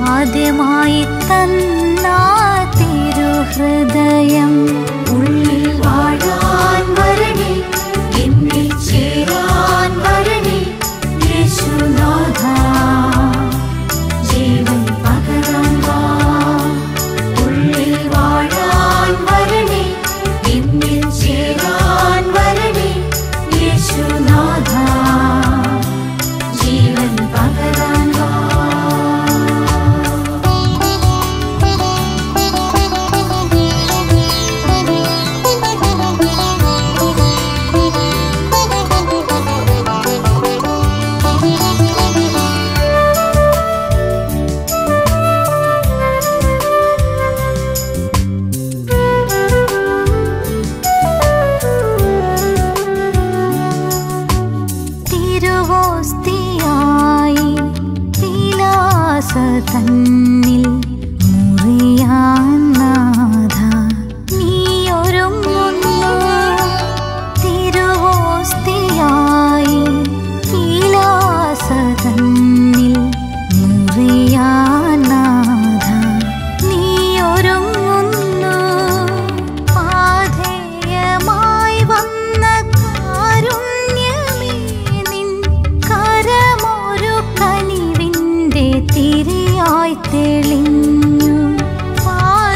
ആദ്യമായി തന്ന തിരുഹൃദയം ഉള്ളിൽ വാഴാൻ വരണേ എന്നിൽ ചേരാൻ വരണേ യേശുനാഥ ജീവൻ പകരാൻ വാ ഉള്ളിൽ വാഴാൻ വരണേ എന്നിൽ ചേരാൻ വരണേ യേശുനാഥ ജീവൻ പകരാൻ വാ തിരുവോസ്തിയായി വിലാസ തന്നിൽ മുറിയാൻ നാഥ നീയൊരുങ്ങുന്നു തിരുവോസ്തിയായി വിലാസ തന്നിൽ മുറിയാൻ നാഥ നീയൊരുങ്ങുന്നു പാധേയമായി വന്ന കാരുണ്യമേ നിൻ കരമൊരു കനിവിൻ്റെ തിരിയായി തെളിഞ്ഞു പാ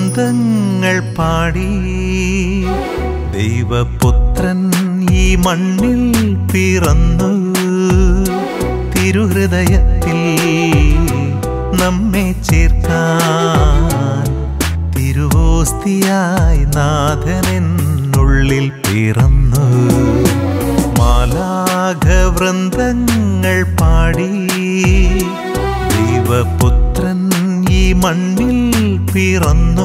വൃന്ദങ്ങൾ പാടി ദൈവപുത്രൻ ഈ മണ്ണിൽ പിറന്നു തിരുഹൃദയത്തിൽ നമ്മെ ചേർക്കാൻ തിരുവോസ്തിയായി നാഥനെന്നുള്ളിൽ പിറന്നു മാലാഘവൃന്ദങ്ങൾ പാടി ദൈവപുത്രൻ ഈ മണ്ണിൽ പിറന്നു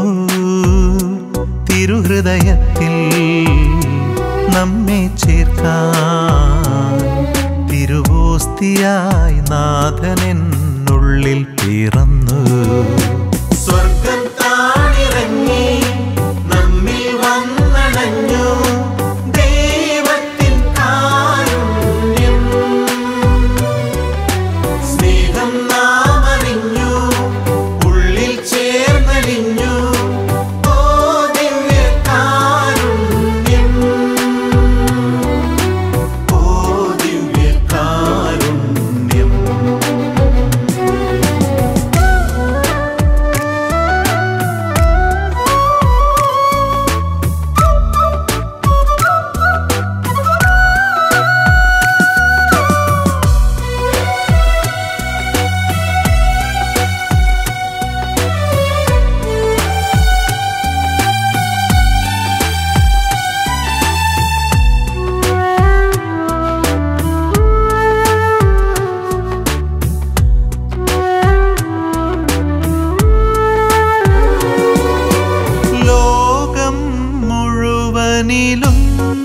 തിരുഹൃദയത്തിൽ നമ്മെ ചേർക്കാൻ തിരുവോസ്തിയായി നാഥനെന്നുള്ളിൽ പിറന്നു സ്വർഗം താണിറങ്ങി നമ്മിൽ വന്നണഞ്ഞു ദൈവത്തിൻ കാരുണ്യം സ്നേഹം നാം അറിഞ്ഞു ഉള്ളിൽ ചേർന്നലിഞ്ഞു ഓ ദിവ്യ കാരുണ്യം ഓ ദിവ്യ കാരുണ്യം ലോകം മുഴുവനിലും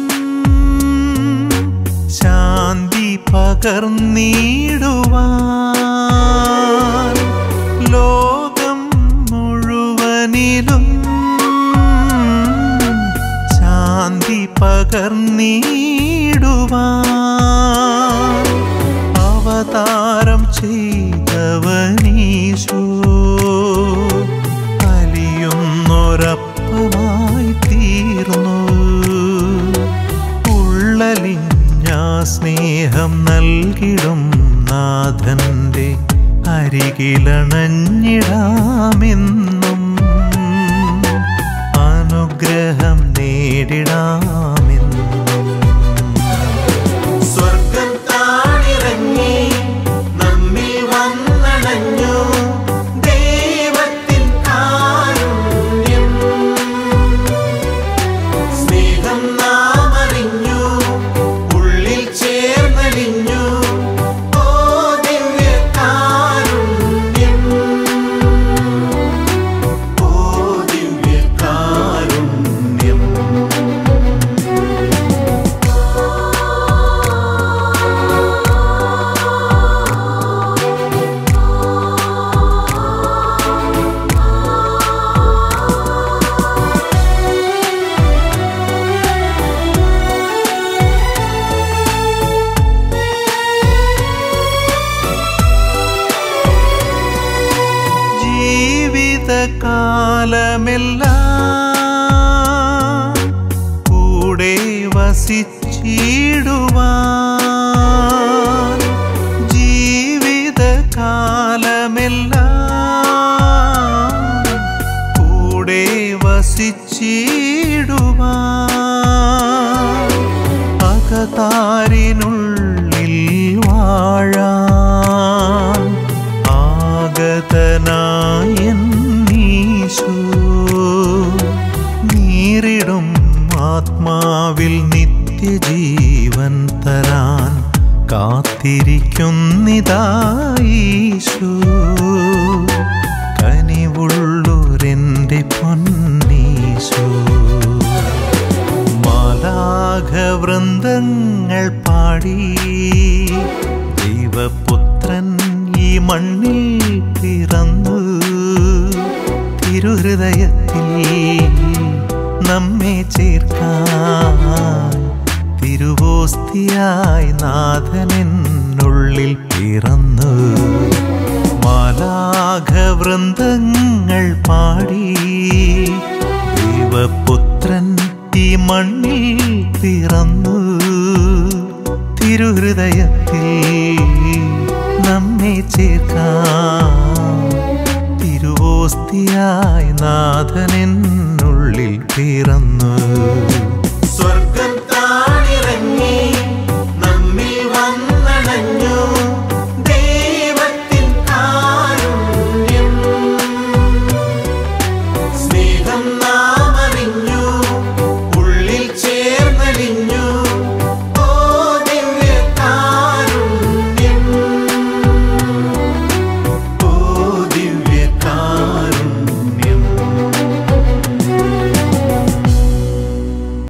ശാന്തി പകർന്നിടുവാൻ ലോകം മുഴുവനിലും ശാന്തി പകർന്നിടുവാൻ അവതാരം ചെയ്തവനീശോ അലിയുന്നൊരപ്പമായി തീർന്നു ഉള്ളലിഞ്ഞ സ്നേഹം നൽകിടും നാഥന്റെ അരികിലണഞ്ഞിടാമെന്നും അനുഗ്രഹം നേടിടാമെന്നും സ്വർഗം താണിറങ്ങി നമ്മിൽ വന്നണഞ്ഞു ദൈവത്തിൻ കാരുണ്യം സ്നേഹം നാം അറിഞ്ഞു ഉള്ളിൽ ചേർന്നലിഞ്ഞു ഓ ദിവ്യ കാരുണ്യം ഓ ദിവ്യ കാരുണ്യം ജീവിതകാലമെല്ലാം കൂടെ വസിച്ചിടുവാൻ ജീവിതകാലമെല്ലാം കൂടെ വസിച്ചിടുവാൻ അകതാരിനുള്ളിൽ വാഴാൻ ആഗതനായെന്നീശോ നീറിടും ആത്മാവിൽ നിത്യജീവൻ തരാൻ കാത്തിരിക്കുന്നിതായീശോ കനിവുള്ളൂരെൻ്റെ പൊന്നീശോ മാലാഘവൃന്ദങ്ങൾ പാടി ദൈവപുത്രൻ ഈ മണ്ണിൽ പിറന്നു തിരുഹൃദയത്തിൽ നമ്മെ ചേർക്കാൻ തിരുവോസ്തിയായി നാഥനെന്നുള്ളിൽ പിറന്നു മാലാഘവൃന്ദങ്ങൾ പാടി ദൈവപുത്രൻ ഈ മണ്ണിൽ പിറന്നു തിരുഹൃദയത്തിൽ നമ്മെ ചേർക്കാം തിരുവോസ്തി മൂർത്തിയായി നാഥനെന്നുള്ളിൽ പിറന്നു സ്വർഗം താണിറങ്ങി നമ്മിൽ വന്നണഞ്ഞു ദൈവത്തിൻ കാരുണ്യം സ്നേഹം നാം അറിഞ്ഞു ഉള്ളിൽ ചേർന്നലിഞ്ഞു ഓ ദിവ്യ കാരുണ്യം ഓ ദിവ്യ കാരുണ്യം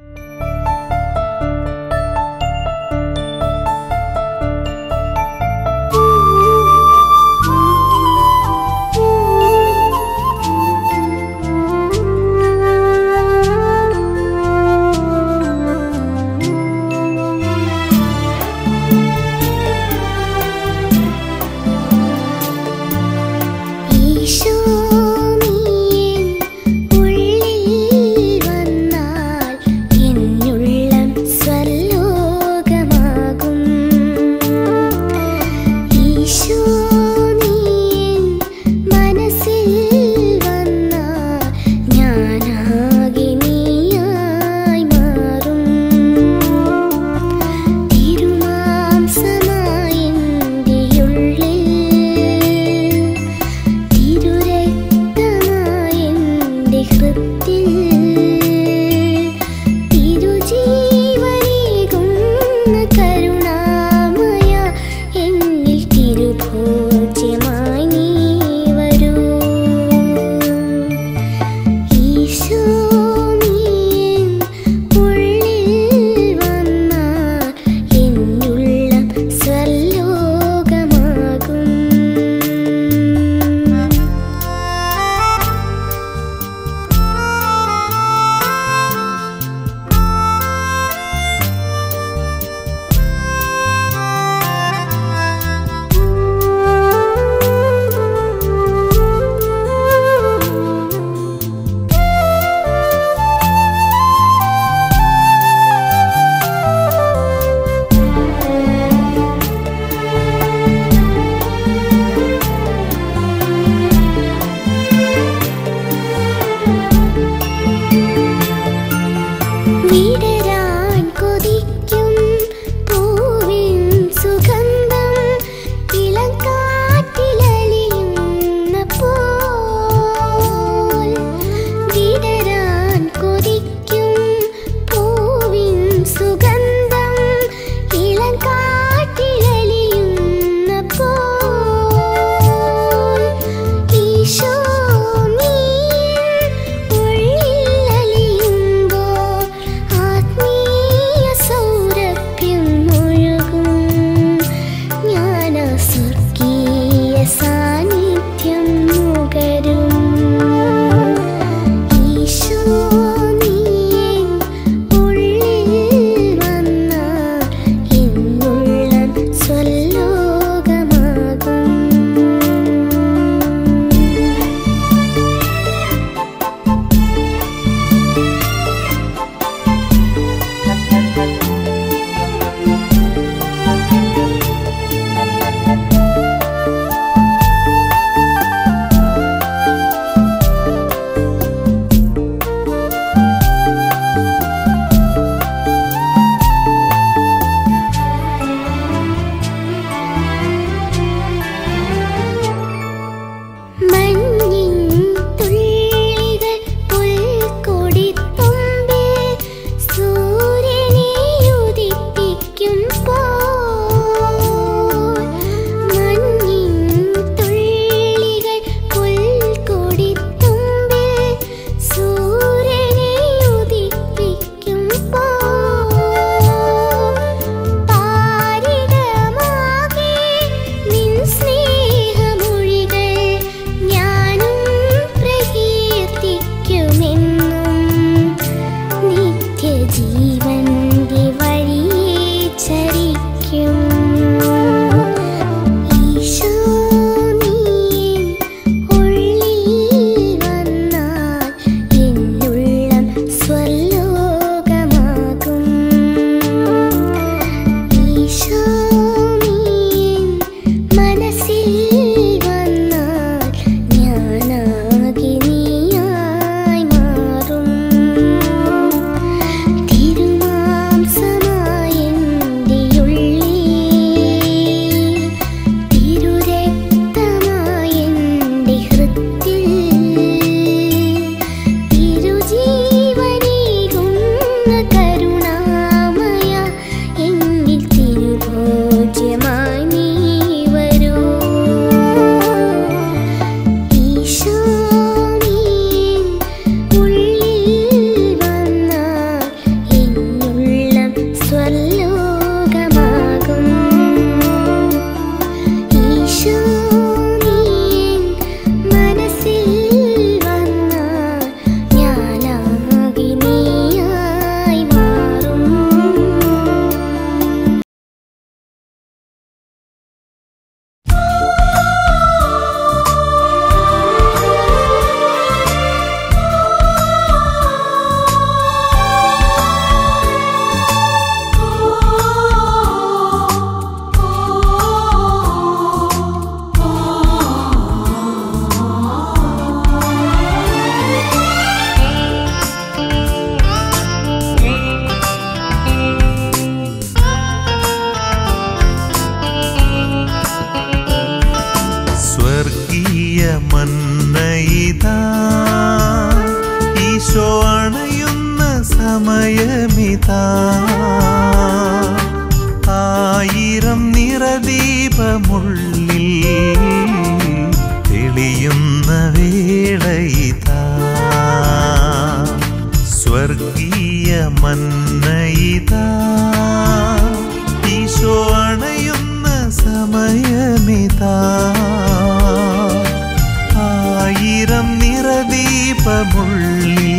നിറദീപമുള്ളിൽ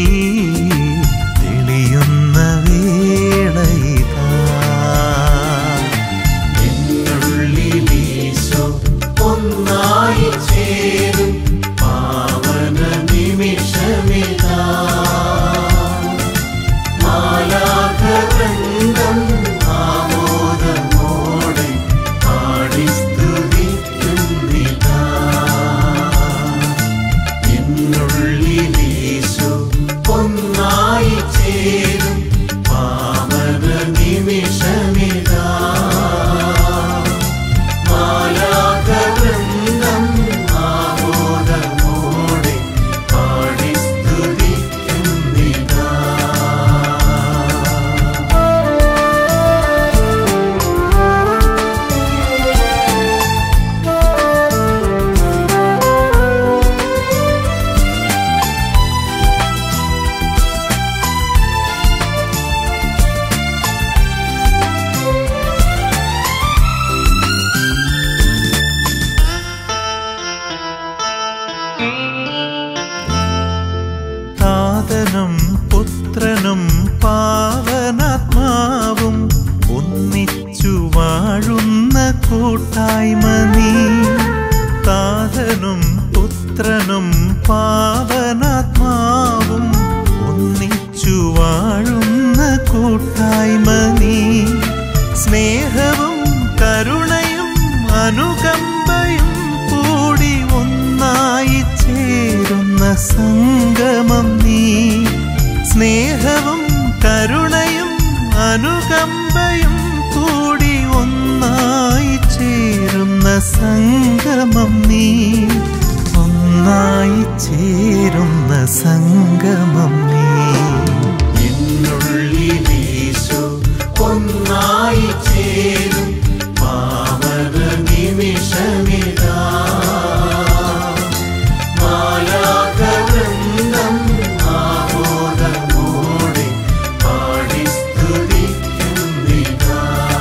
തെളിയുന്ന വേളയിതാ എന്നുള്ളിലീശോ ഒന്നായി ചേരും പാവന നിമിഷമിതാ മാലാഖവൃന്ദം ആമോദമോടെ പാടി സ്തുതിക്കുന്നിതാ എന്നുള്ളിലീശോ ഒന്നായി ചേരും പാവന നിമിഷമിതാ മാലാഖവൃന്ദം ആമോദമോടെ പാടി സ്തുതിക്കുന്നിതാ താതനും പുത്രനും പാവനാത്മാവും ഒന്നിച്ചു വാഴുന്ന കൂട്ടായ്മ നീ താതനും പുത്രനും പാവനാത്മാവും ഒന്നിച്ചു വാഴുന്ന കൂട്ടായ്മ നീ സ്നേഹവും കരുണയും അനുകമ്പയും കൂടി ഒന്നായി ചേരുന്ന സംഗമം നീ സ്നേഹവും കരുണയും അനുകമ്പയും കൂടി ഒന്നായി ചേരുന്ന സംഗമം നീ ഒന്നായി ചേരുന്ന സംഗമം നീ എന്നുള്ളിലീശോ ഒന്നായി ചേരും പാവന നിമിഷമിതാ മാലാഖവൃന്ദം ആമോദമോടെ പാടി സ്തുതിക്കുന്നിതാ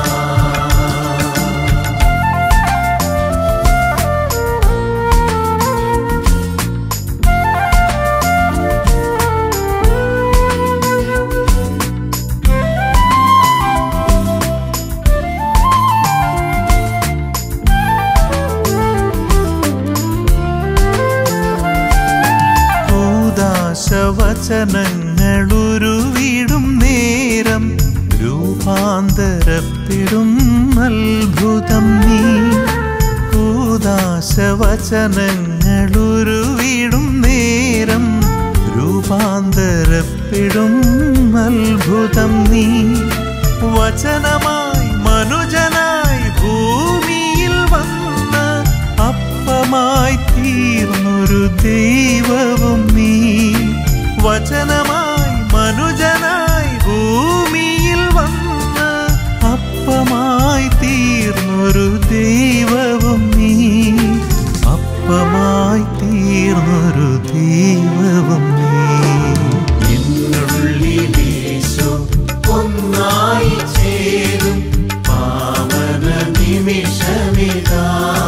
വചനങ്ങളുരുവിടും നേരം രൂപാന്തരപ്പെടും അത്ഭുതം നീ വചനങ്ങളുരുവിടും നേരം രൂപാന്തരപ്പെടും അത്ഭുതം നീ വചനമായി മനുജനായി ഭൂമിയിൽ വന്ന അപ്പമായി തീർന്നൊരു ദൈവവും നീ വചനമായി മനുജനായി ഭൂമിയിൽ വന്ന അപ്പമായി തീർന്നൊരു ദൈവവും നീ അപ്പമായി തീർന്നൊരു ദൈവവും നീ എന്നുള്ളിലീശോ ഒന്നായി ചേരും പാവന നിമിഷമിതാ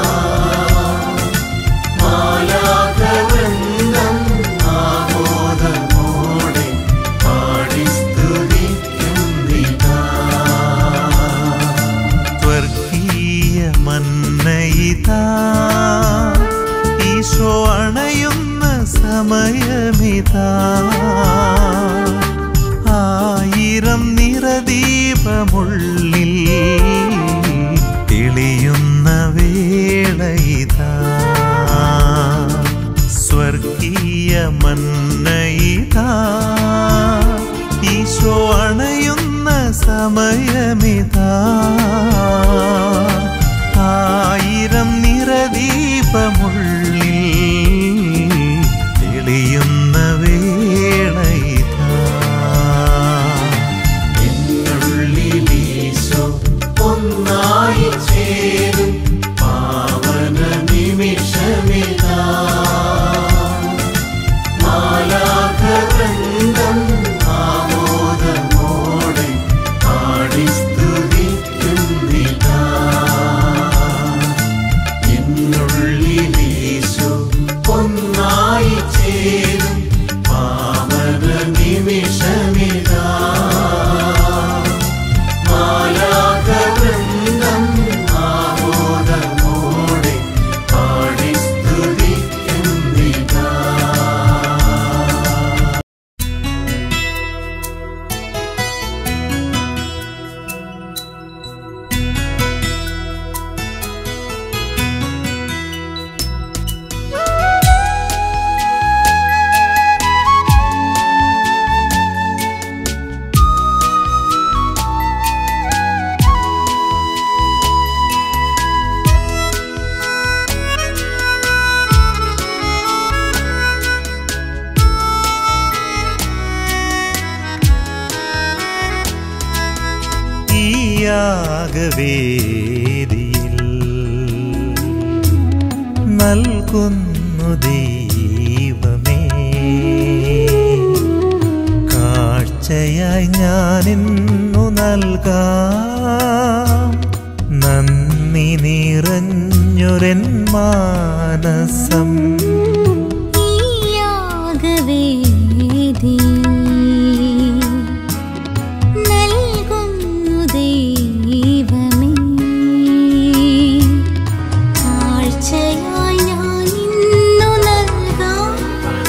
മാലാഖവൃന്ദം ആമോദമോടെ പാടി സ്തുതിക്കുന്നിതാ സ്വർഗീയ മന്നയിതാ ഈശോ അണയുന്ന സമയമിതാ ആയിരം നിറദീപമുള്ളിൽ തെളിയുന്ന വേളയിതാ സ്വർഗീയ മന്നയിതാ ഈശോ അണയുന്ന സമയമിതാ ആയിരം നിറദീപമുള്ളിൽ തെളിയുന്ന വേളയിതാ എന്നുള്ളിലീശോ ഒന്നായി ചേരും പാവന നിമിഷമിതാ മാലാഖവൃന്ദം ആമോദമോടെ പാടി സ്തുതിക്കുന്നിതാ യാഗവേദിയിൽ നൽകുന്നു ദൈവമേ കാഴ്ചയായി ഞാനിന്നു നൽകാം നന്ദി നിറഞ്ഞൊരൻ മാനസം ഈ യാഗവേദിയിൽ നൽകുന്നു ദൈവമേ കാഴ്ചയായി ഞാൻ ഇന്നു നൽകാം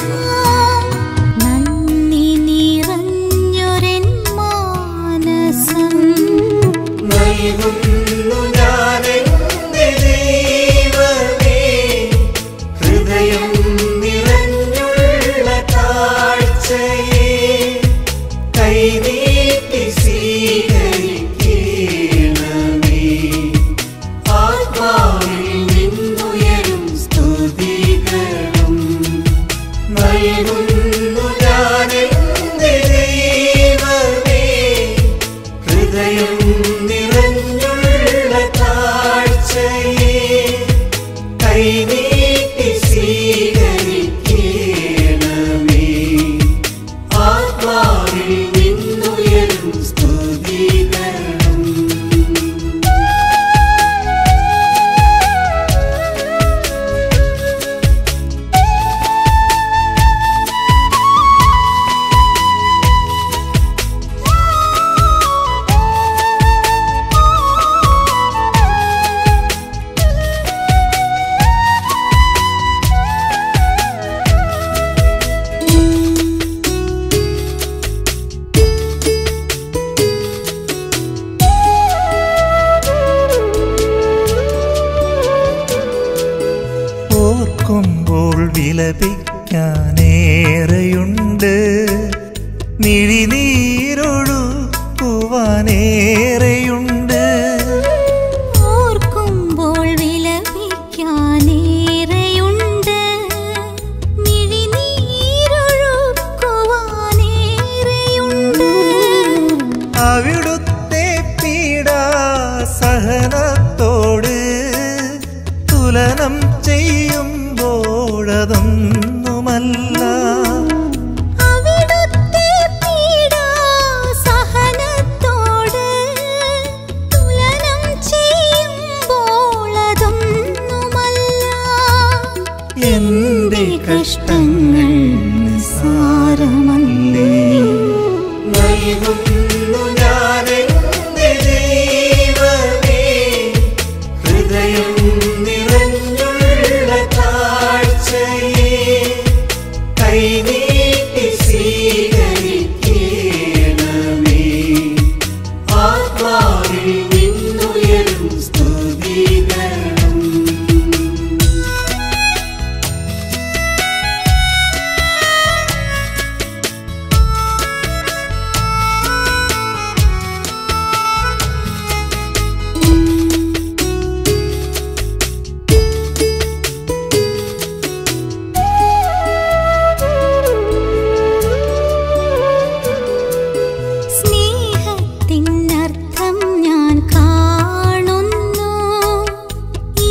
നന്ദി നിറഞ്ഞൊരൻ മാനസം നൽകുന്നു ഞാനെന്റെ ദൈവമേ ഹൃദയം നിറഞ്ഞുള്ള കാഴ്ചയെ കൈനീട്ടി സ്വീകരിക്കണമേ ആത്മാവിൽ നിന്നുയരും സ്തുതികളും നൽകുന്നു ഞാനെന്റെ ദൈവമേ ഹൃദയം നിറഞ്ഞുള്ള കാഴ്ചയെ കൈനീട്ടി സ്വീകരിക്കണമേ ആത്മാവിൽ നിന്നുയരും സ്തുതികളും ഓർക്കുമ്പോൾ വിലപിക്കാനേറെയുണ്ട് മിഴിനീരൊഴുക്കുവാനേറെയുണ്ട് ഓർക്കുമ്പോൾ വിലപിക്കാനേറെയുണ്ട് മിഴിനീരൊഴുക്കുവാനേറെയുണ്ട് അവിടുത്തെ പീഡാ സഹനത്തോട് തുലനം ചെയ്യുമ്പോഴതൊന്നുമല്ല അവിടുത്തെ പീഡാസഹനത്തോട് തുലനം ചെയ്യുമ്പോൾ അതൊന്നുമല്ല എന്റെ കഷ്ടങ്ങൾ നിസ്സാരമല്ലേ നൽകുന്നു ഞാനെന്റെ ദൈവമേ ഹൃദയം നിറഞ്ഞുള്ള കാഴ്ചയെ കൈനീട്ടി സ്വീകരിക്കണമേ ആത്മാവിൽ നിന്നുയരും സ്തുതികളും സ്നേഹത്തിനർത്ഥം ഞാൻ കാണുന്നു ഈ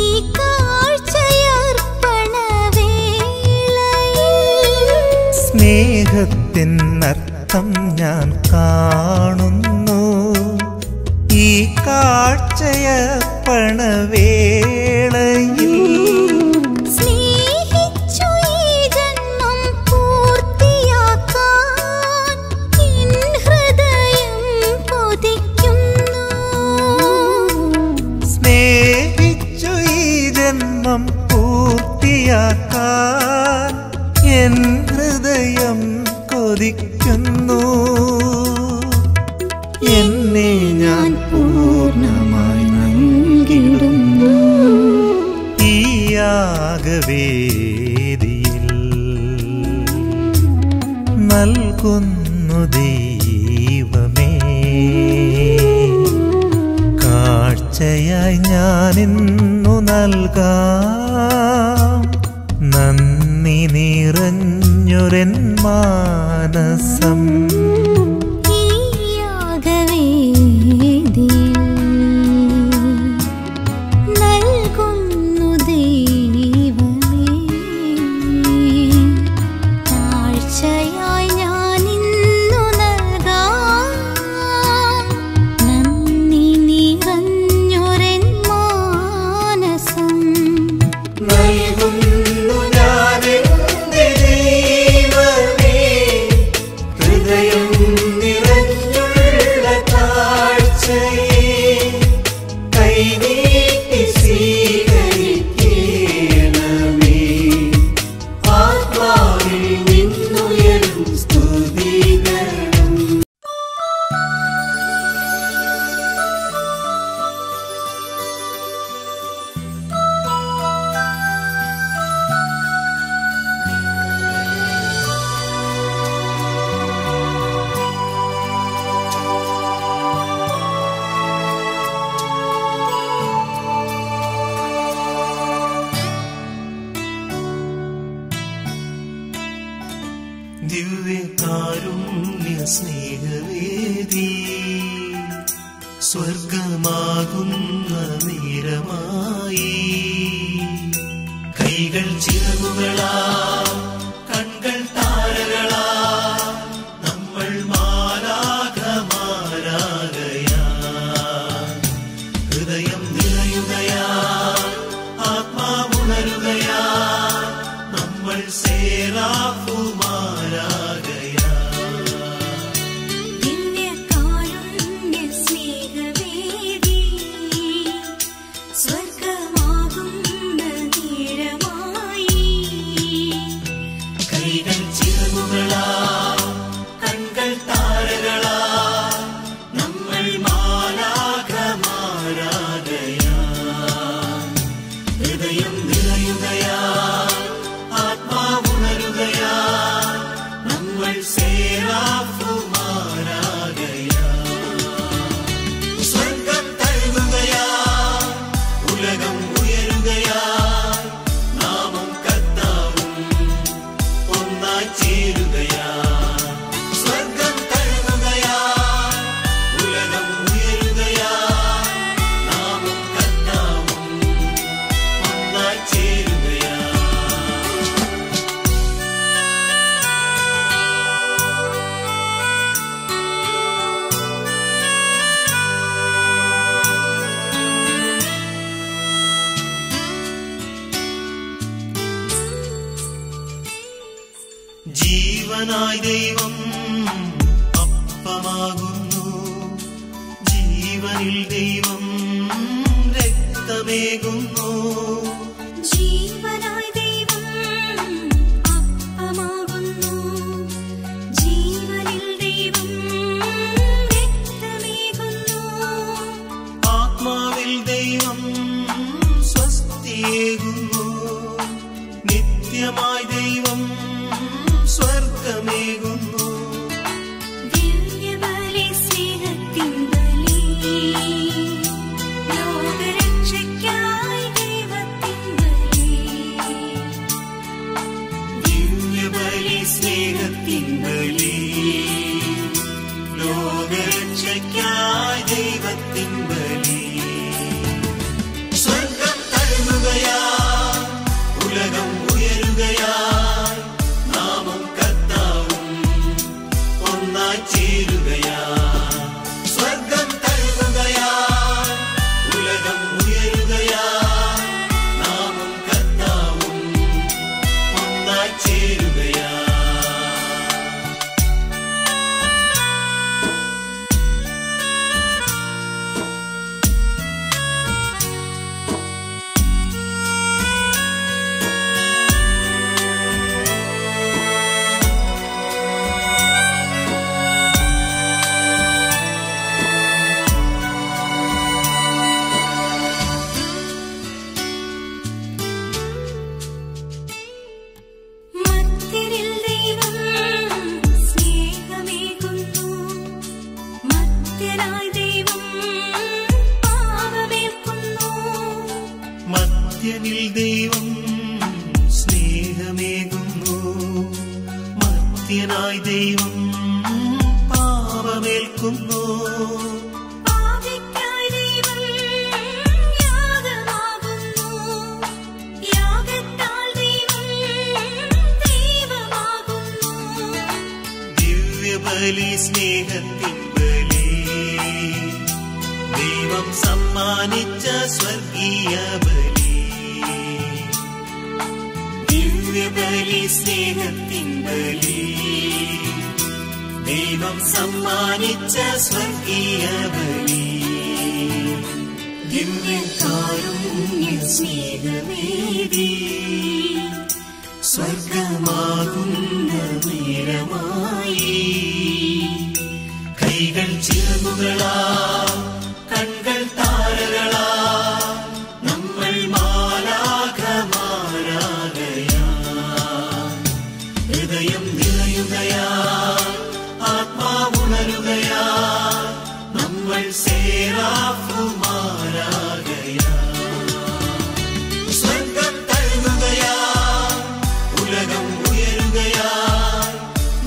കാഴ്ചയർപ്പണവേളയിൽ സ്നേഹത്തിനർത്ഥം ഞാൻ കാണുന്നു ഈ കാഴ്ചയർപ്പണവേളയിൽ സ്നേഹിച്ചു ഈ ജന്മം പൂർത്തിയാക്കാൻ എൻ ഹൃദയം കൊതിക്കുന്നു സ്നേഹിച്ചു ഈ ജന്മം പൂർത്തിയാക്കാൻ എൻ ഹൃദയം കൊതിക്കുന്നു എന്നെ ഞാൻ പൂർണ്ണമായി നൽകിടുന്നു ഈ യാഗവേദിയിൽ നൽകുന്നു ദൈവമേ കാഴ്ചയായി ഞാനിന്നു നൽകാം നന്ദി നിറഞ്ഞൊരൻ മാനസം ഈ യാഗവേദിയിൽ ദിവ്യകാരുണ്യ സ്നേഹവേദി സ്വർഗമാകുന്ന നേരമായി കൈകൾ ചിറകുകളാ കൺകൾ താരകളാ നമ്മൾ മാലാകമാരാകയാ ഹൃദയം നിറയുകയാ ആത്മാവുണരുകയാ നമ്മൾ സേറാഫുമാരാകയാ ദിവ്യകാരുണ്യ സ്നേഹവേദി സ്വർഗമാകുന്ന തീരമായി കൈകൾ ചിറകുകളാ കൺകൾ താരകളാ നമ്മൾ മാലാകമാരാകയാ ഹൃദയം നിറയുകയാ ആത്മാവുണരുകയാ നമ്മൾ സേറാഫുമാരാകയാ സ്വർഗം തഴുകുകയാ ഉലകം ഉയരുകയാ നാമം കർത്താവും ഒന്നായി ചേരുകയാ സ്വർഗം തഴുകുകയാ ഉലകം ഉയരുകയാ നാമം കർത്താവും ഒന്നായി ചേരുകയാ ജീവനായി ദൈവം അപ്പമാകുന്നു ജീവനിൽ ദൈവം രക്തമേകുന്നു ജീവനായി ദൈവം അപ്പമാകുന്നു ജീവനിൽ ദൈവം രക്തമേകുന്നു ആത്മാവിൽ ദൈവം സ്വസ്തിയേകുന്നു നിത്യമായി ദൈവം സ്വർഗമേകുന്നു ദിവ്യബലി സ്നേഹത്തിൻ ബലി ലോകരക്ഷയ്ക്കായി ദൈവത്തിൻ ബലി ദിവ്യബലി സ്നേഹത്തിൻ ബലി ലോകരക്ഷയ്ക്കായി ദൈവത്തിൻ ബലി സ്വർഗം തഴുകുകയാ ഉലകം ഉയരുകയാ നാമം കർത്താവും ഒന്നായി ചേരുകയാ സ്വർഗം തഴുകുകയാ ഉലകം ഉയരുകയാ നാമം കർത്താവും ഒന്നായി ചേരുകയാ മധ്യരിൽ ദൈവം സ്നേഹമേകുന്നു മധ്യരായി ദൈവം പാപമേൽക്കുന്നു മധ്യനിൽ ദൈവം സ്നേഹമേകുന്നു മധ്യനായി ദൈവം പാപമേൽക്കുന്നു പാപിക്കായി ദൈവം യാഗമാകുന്നു യാഗത്താൽ ദൈവം ദൈവമാകുന്നു ദിവ്യബലി സ്നേഹത്തിൻ ബലി ദൈവം സമ്മാനിച്ച സ്വർഗീയ ബലി ദിവ്യബലി സ്നേഹത്തിൻ ബലി ദൈവം സമ്മാനിച്ച സ്വർഗീയ ബലി ദിവ്യകാരുണ്യ സ്നേഹവേദി സ്വർഗമാകുന്ന നേരമായി കൈകൾ ചിറകുകളാ കൺകൾ താരകളാ നമ്മൾ മാലാകമാരാകയാ ഹൃദയം നിറയുകയാ ആത്മാവുണരുകയാ നമ്മൾ സേറാഫുമാരാകയാ സ്വർഗം തഴുകുകയാ ഉലകം ഉയരുകയാ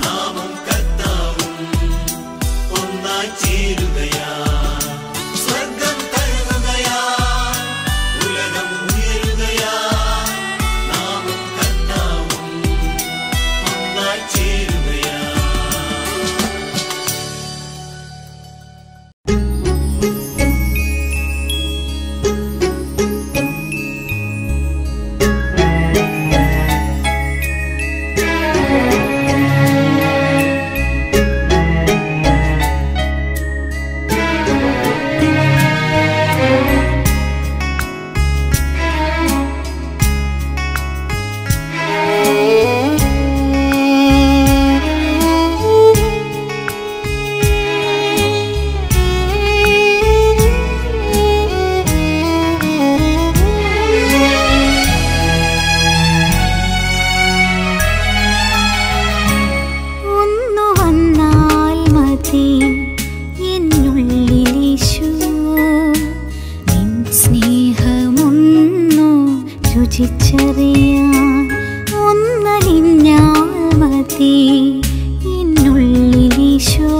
മതി എന്നുള്ളിലീശോ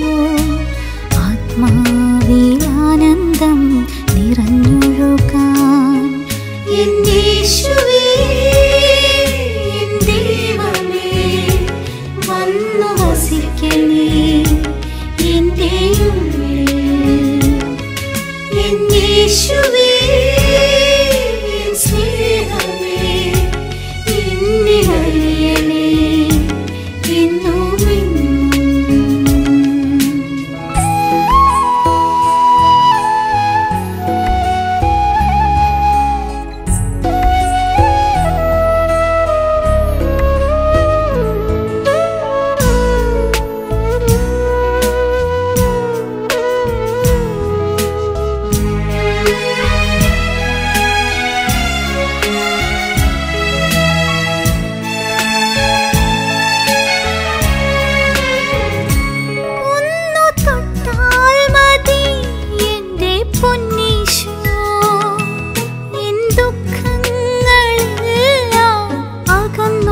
ആത്മാവിൽ ആനന്ദം നിറഞ്ഞൊഴുകാൻ എന്നീശുവേ എൻ ദൈവമേ വന്നു വസിക്കണേ എൻ്റെ ഉള്ളിൽ എന്നീശുവേ എൻ സ്നേഹമേ എന്നിലറിയണേ എന്നും എന്നും ഒന്നു തൊട്ടാൽ മതി എൻ്റെ പൊന്നീശോ എൻ ദുഃഖങ്ങളെല്ലാം അകന്നു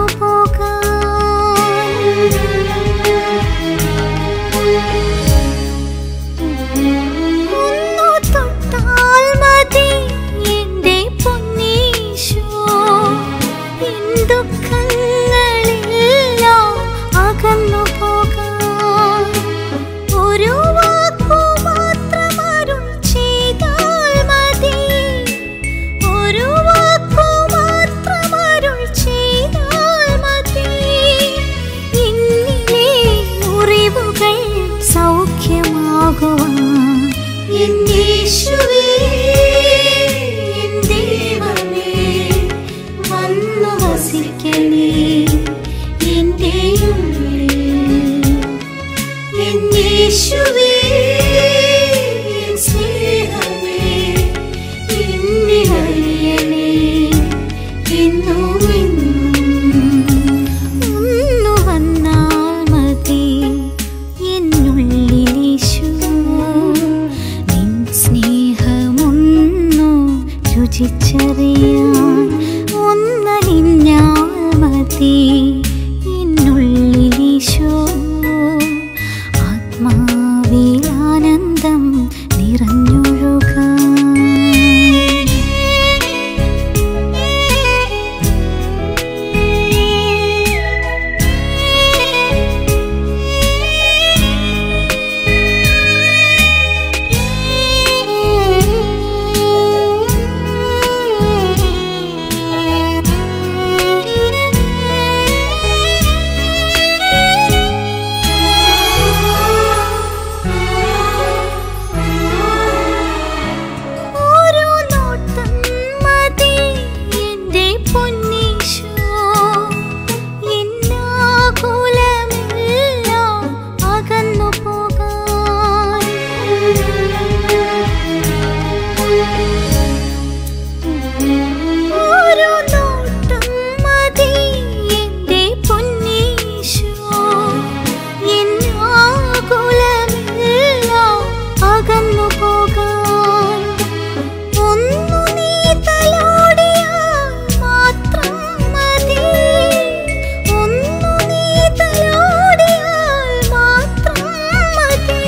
പോകാൻ ഒന്നു തൊട്ടാൽ മതി എൻ്റെ പൊന്നീശോ എൻ ദുഃഖങ്ങളെല്ലാം അകന്നു പോകാൻ ഒരു വാക്കു മാത്രം അരുൾ ചെയ്താൽ മതി ഒരു വാക്കു മാത്രം അരുൾ ചെയ്താൽ മതി എന്നിലെ മുറിവുകൾ സൗഖ്യമാകുവാൻ എന്നീശുവേ എൻ ദൈവമേ വന്നു വസിക്കണേ എൻ്റെ ഉള്ളിൽ എന്നീശുവേ എൻ സ്നേഹമേ എന്നിലറിയണേ എന്നും എന്നും ഒന്നു വന്നാൽ മതി എന്നുള്ളിലീശോ നിൻ സ്നേഹമൊന്നു രുചിച്ചറിയാൻ ഒന്നലിഞ്ഞാൽ മതി എന്നുള്ളിലീശോ ആത്മാവിൽ ആനന്ദം നിറഞ്ഞൊഴുകാൻ ഓരോ നോട്ടം മതി എൻ്റെ പൊന്നീശോ എന്നാകുലമെല്ലാം അകന്നു പോകാൻ ഓരോ നോട്ടം മതി എൻ്റെ പൊന്നീശോ എന്നാകുലമെല്ലാം അകന്നു പോകാൻ ഒന്നു നീ തലോടിയാൽ മാത്രം മതി ഒന്നു നീ തലോടിയാൽ മാത്രം മതി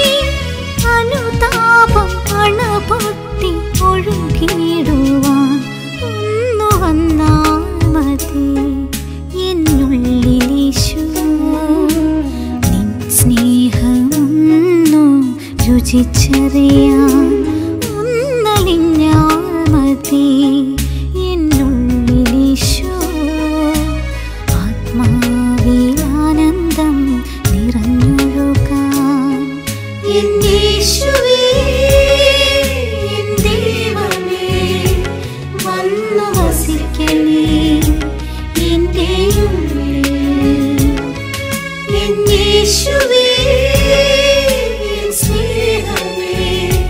അനുതാപം അണപൊട്ടി ഒഴുകിയിടുവാൻ ഒന്നു വന്നാൽ മതി എന്നുള്ളിലീശോ നിൻ സ്നേഹമൊന്നു രുചിച്ചറിയാൻ ഒന്നലിഞ്ഞാൽ മതി എന്നുള്ളിലീശോ ആത്മാവിൽ ആനന്ദം നിറഞ്ഞൊഴുകാൻ എന്നീശുവേ എൻ ദൈവമേ വന്നു വസിക്കണേ എൻ്റെ ഉള്ളിൽ എന്നീശുവേ എൻ സ്നേഹമേ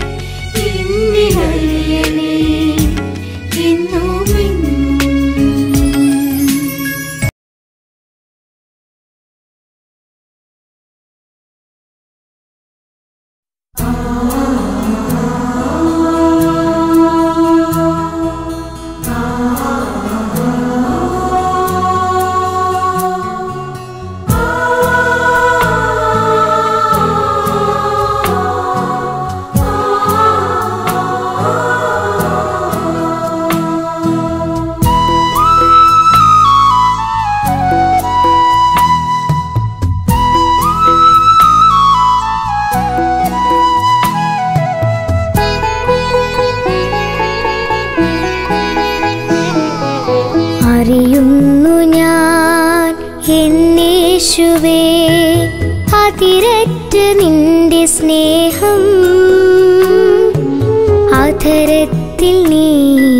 എന്നിലറിയണേ എന്നും എന്നും ആ എന്നേശുവേ അതിരറ്റ് നിന്റെ സ്നേഹം അധരത്തിൽ നീ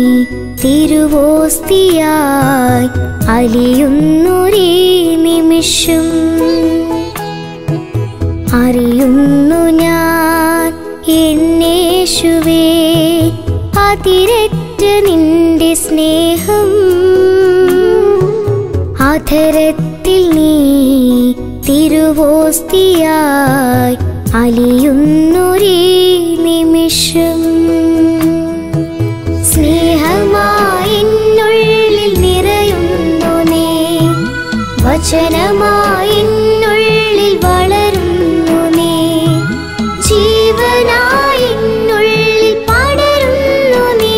തിരുവോസ്തിയായി അലിയുന്നൊരേ നിമിഷം അറിയുന്നു ഞാൻ എന്നേശുവേ അതിരറ്റ് നിന്റെ സ്നേഹം അധരത്തിൽ നീ തിരുവോസ്തിയായി അലിയുന്നൊരേ നിമിഷം സ്നേഹമായിന്നുള്ളിൽ നിറയുന്നു നീ വചനമായിന്നുള്ളിൽ വളരുന്നു നീ ജീവനായിന്നുള്ളിൽ പടരുന്നു നീ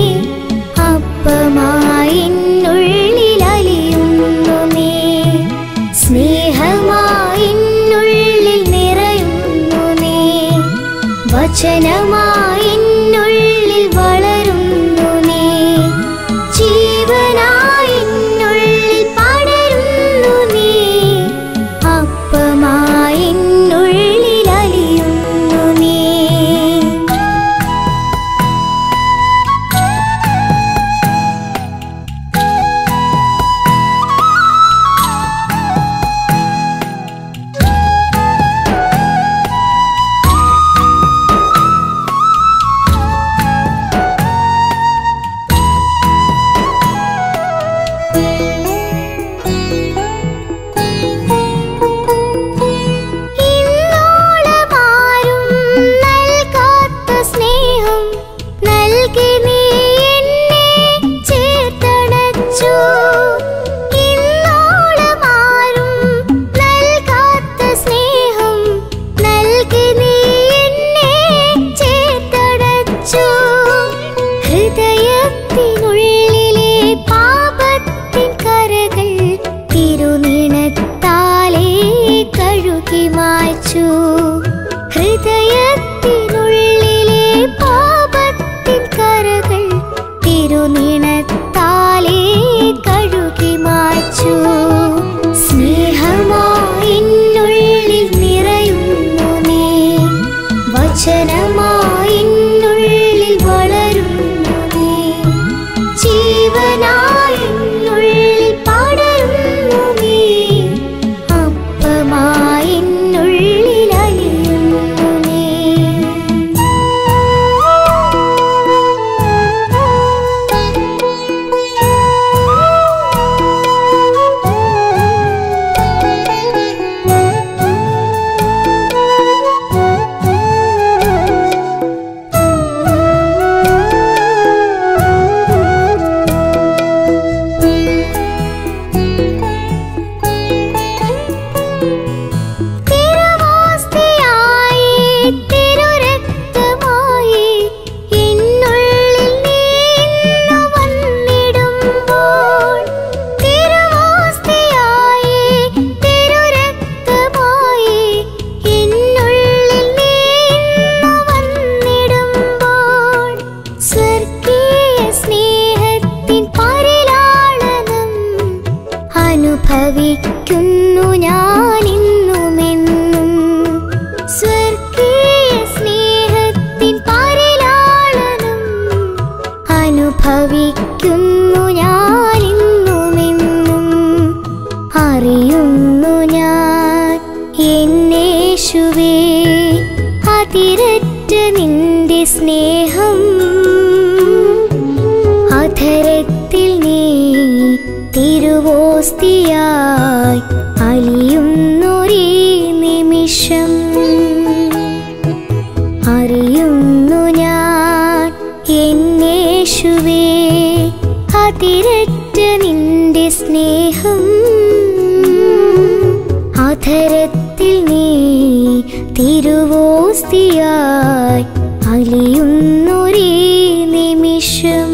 അപ്പമായിന്നുള്ളിൽ അലിയുന്നു നീ സ്നേഹമായിന്നുള്ളിൽ നിറയുന്നു നീ വചനമായിന്നുള്ളിൽ വളരുന്നു നീ ജീവനായിന്നുള്ളിൽ പടരുന്നു നീ അപ്പമായിന്നുള്ളിൽ അലിയുന്നു നീ ഇന്നോളമാരും നൽകാത്ത സ്നേഹം നൽകി നീ എന്നെ ചേർത്തണച്ചു ഇന്നോളമാരും നൽകാത്ത സ്നേഹം നൽകി നീ എന്നെ ചേർത്തണച്ചു ഹൃദയത്തിനുള്ളിലെ പാപത്തിൻ കരകൾ തിരുനിണത്താലേ കഴുകി മായ്ച്ചു ഹൃദയത്തിനുള്ളിലെ പാപത്തിൻ കരകൾ തിരുനിണത്താലേ കഴുകി മായ്ച്ചു സ്നേഹമായിന്നുള്ളിൽ നിറയുന്നു നീ വചനമായിന്നുള്ളിൽ വളരുന്നു നീ ജീവനായിന്നുള്ളിൽ പടരുന്നു നീ അപ്പമായിന്നുള്ളിൽ അലിയുന്നു നീ തിരുവോസ്തിയായി തിരുരക്തമായി എന്നുള്ളിൽ നീ ഇന്നു വന്നിടുമ്പോൾ തിരുവോസ്തിയായി തിരുരക്തമായി എന്നുള്ളിൽ നീ ഇന്നു വന്നിടുമ്പോൾ സ്വർഗീയ സ്നേഹത്തിൻ പരിലാളനം അനുഭവിക്കുന്നു ഞാൻ ഇന്നുമെന്നും സ്വർഗീയ സ്നേഹത്തിൻ പരിലാളനം അനുഭവിക്കുന്നു ഞാൻ ഇന്നുമെന്നും അറിയുന്നു ഞാൻ എന്നേശുവേ അതിരറ്റ നിന്റെ സ്നേഹം അധരത്തിൽ നീ തിരുവോസ്തിയായി അലിയുന്നൊരേ നിമിഷം അറിയുന്നു ഞാൻ എന്നേശുവേ അതിരറ്റ നിന്റെ സ്നേഹം അധരത്തിൽ നീ തിരുവോസ്തിയായി അലിയുന്നൊരേ നിമിഷം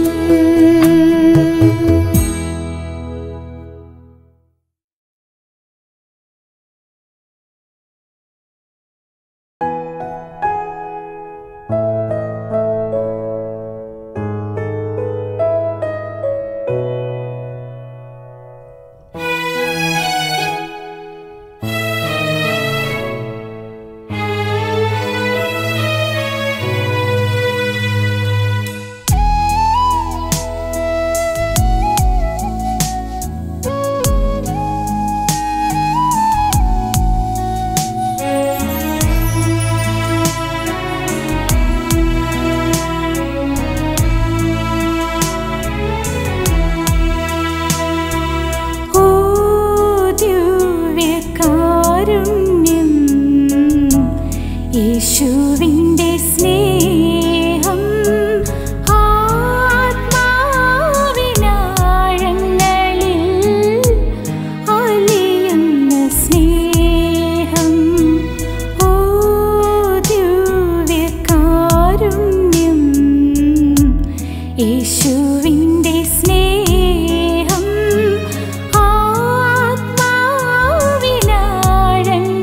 കാരുണ്യം യേശുവിൻ്റെ സ്നേഹം ആത്മാവിനാഴങ്ങളിൽ അലിയുന്ന സ്നേഹം ഓ ദിവ്യകാരുണ്യം യേശുവിൻ്റെ സ്നേഹം ആത്മാവിനാഴങ്ങളിൽ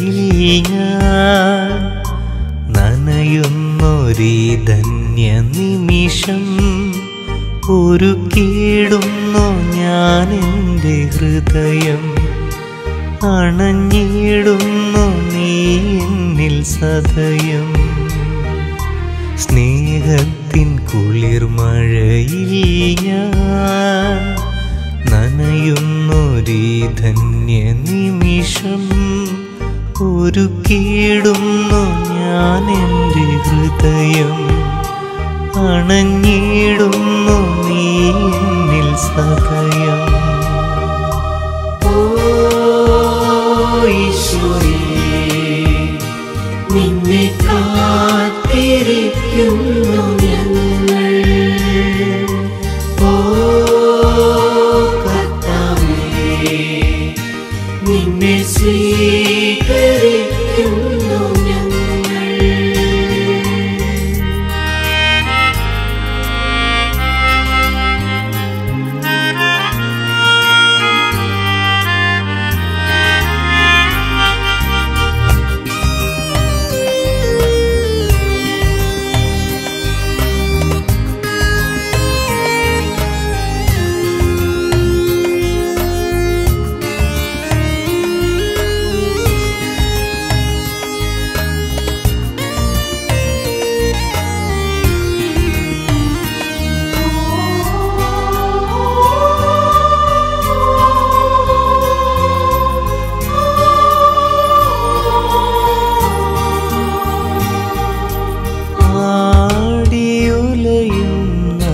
മഴയിൽ ഞാൻ നനയുന്നൊരീ ധന്യ നിമിഷം ഒരുക്കിയിടുന്നു ഞാൻ എൻ്റെ ഹൃദയം അണഞ്ഞിടുന്നു നീ എന്നിൽ സദയം സ്നേഹത്തിൻ കുളിർമഴയിൽ ഞാൻ നനയുന്നൊരീ ധന്യ നിമിഷം ഒരുക്കിയിടുന്നു ഞാൻ എൻ്റെ ഹൃദയം അണഞ്ഞിടുന്നു നീ എന്നിൽ സദയം നിന്നെ കാത്തിരിക്കുന്നു ഞങ്ങൾ ഓ കർത്താവേ നിന്നെ സ്വീകരിക്കുന്നു ഞങ്ങൾ ആടിയുലയുന്ന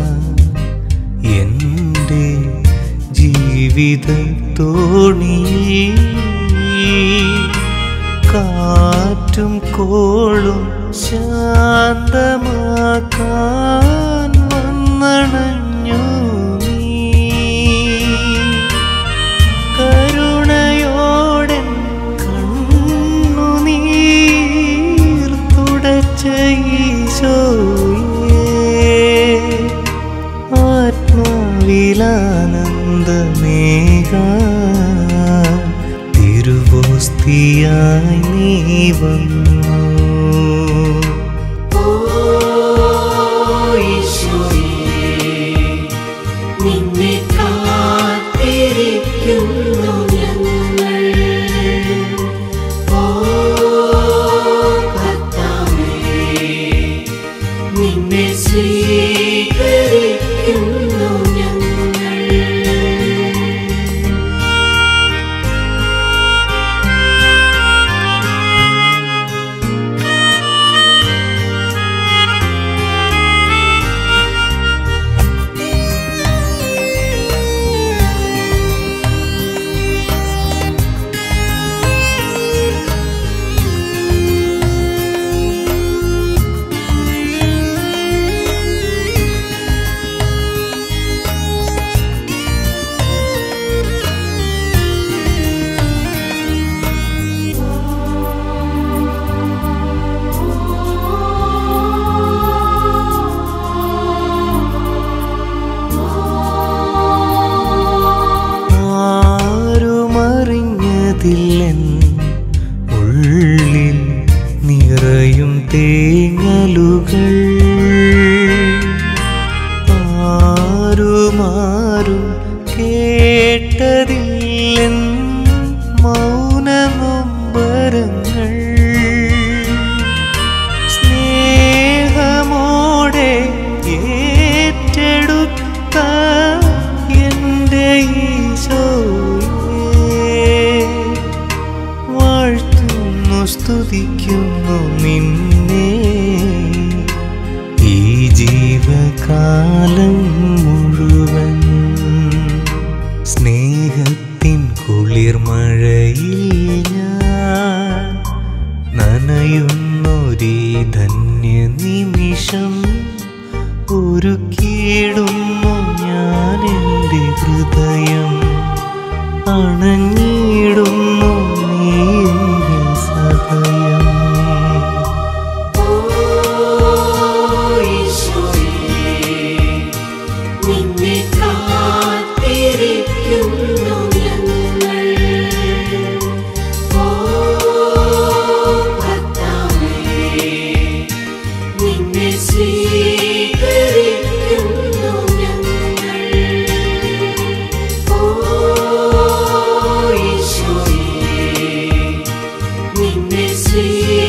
എൻ്റെ ജീവിത തോണി കാറ്റും കോളും ശാന്തമാക്കാൻ വന്നണഞ്ഞു നീ കരുണയോടെ കണ്ണുനീർ തുടച്ച ഈശോയേ ആത്മാവിലാനന്ദമേക തിരുവോസ്തിയായി നീ വന്നു ഓ ഈശോയേ നിന്നെ കാത്തിരിക്കുന്നു ഞങ്ങൾ ഓ കർത്താവേ നിന്നെ സ്വീകരിക്കുന്നു ഞങ്ങൾ ആരുമറിഞ്ഞതില്ലൻ ഉള്ളിൽ നിറയും തേങ്ങലുകൾ ആരുമാരും കേട്ടതില്ലൻ മൗനനൊമ്പരങ്ങൾ സ്നേഹമോടെ ഏറ്റെടുത്ത എൻ്റെ ഈശോയേ വാഴ്ത്തുന്നു സ്തുതിക്കുന്നു നിന്നെ ഈ ജീവകാലം മുഴുവൻ സ്നേഹത്തിൻ കുളിർമഴയിൽ ഞാൻ നനയുന്നൊരീ ധന്യ നിമിഷം ഒരുക്കിയിടുന്നു ഞാൻ എൻ്റെ ഹൃദയം അണഞ്ഞിടുന്നു നീ എന്നിൽ സദയം നിന്നെ കാത്തിരിക്കുന്നു ഞങ്ങൾ ഓ സ്വീകരിക്കണമേ